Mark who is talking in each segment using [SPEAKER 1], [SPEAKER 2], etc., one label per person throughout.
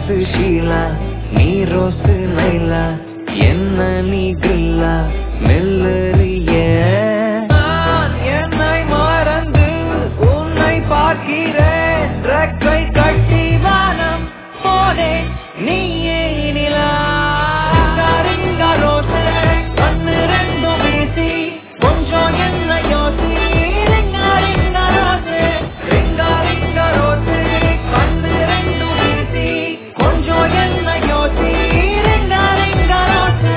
[SPEAKER 1] Class Sheila நீ rose நைலா என்ன நீ கில்லா மெல்லறிய நான் என்னை மறந்து உன்னை பார்க்கிறேன் ரெக்கை கட்டி வானம் போனேன் நீயே நிலா ரிங்க ரோசே கண்ணு ரெண்டும் வீசி கொஞ்சம் என்ன யோசி ரிங்க ரிங்க ரோசே ரிங்க ரிங்க ரோசே கண்ணு ரெண்டும் வீசி கொஞ்சம் என்ன யோசி ரிங்க ரிங்க ரோசே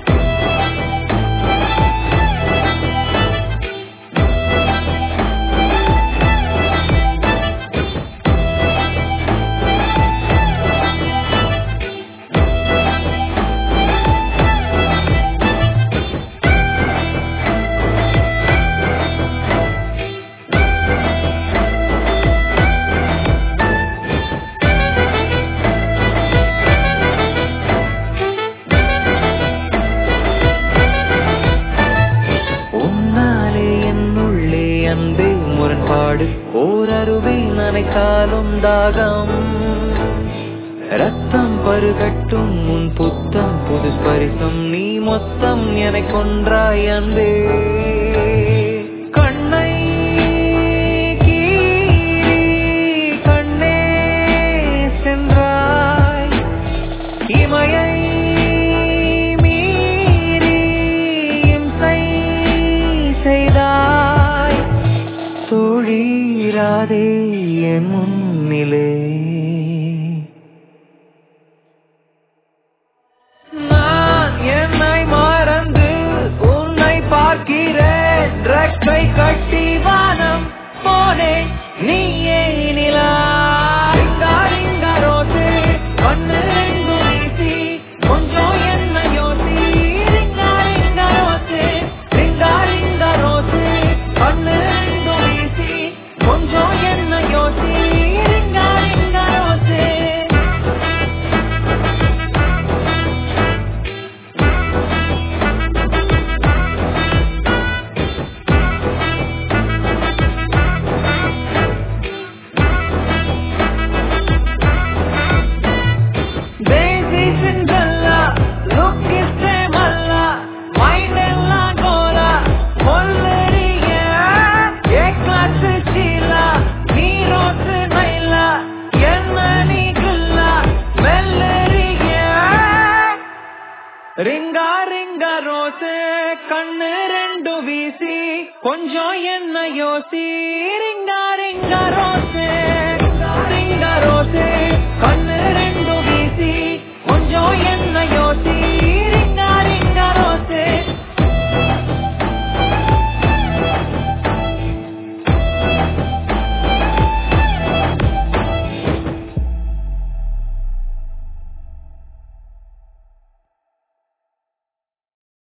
[SPEAKER 1] உன்னாலே என்னுள்ளே அன்பே முரண்பாடு ஓரருவே நனைக்காலும் தாகம் ரத்தம் பருகட்டும் உன் புத்தம் புது ஸ்பரிசம் நீ மொத்தம் என கொன்றாய் அன்பே கண்ணை கீறி கண்ணே சென்றாய் இமையை மீறி இம்சை செய்தாய் தொழீராதே என் முன்னிலே நான் என்னை மறந்து உன்னை பார்க்கிறேன் ரெக்கை கட்டி வானம் போனேன் நீயே நிலா ரிங்கா ரிங்கா ரோசே கண்ணு ரெண்டும் வீசி கொஞ்சம் என்ன யோசி ரிங்கா ரிங்கா ரோசே ரிங்கா ரிங்கா ரோசே கண்ணு ரெண்டும் வீசி கொஞ்சம் என்ன யோசி ring a ring a roses Daisy Cinderella, look is malla, mind எல்லாம் கோலா, கொல்லறிய, ஏக்லாஸ் சீலா, நீ ரோஸ் நைலா, என்ன நீ குல்லா, மெல்லறிய. ரிங்கா ரிங்கா ரோசே கண்ணு ரெண்டு வீசி கொஞ்சம் என்ன யோசி ரிங்கா ரிங்கா ரோசே ரிங்கா ரோசே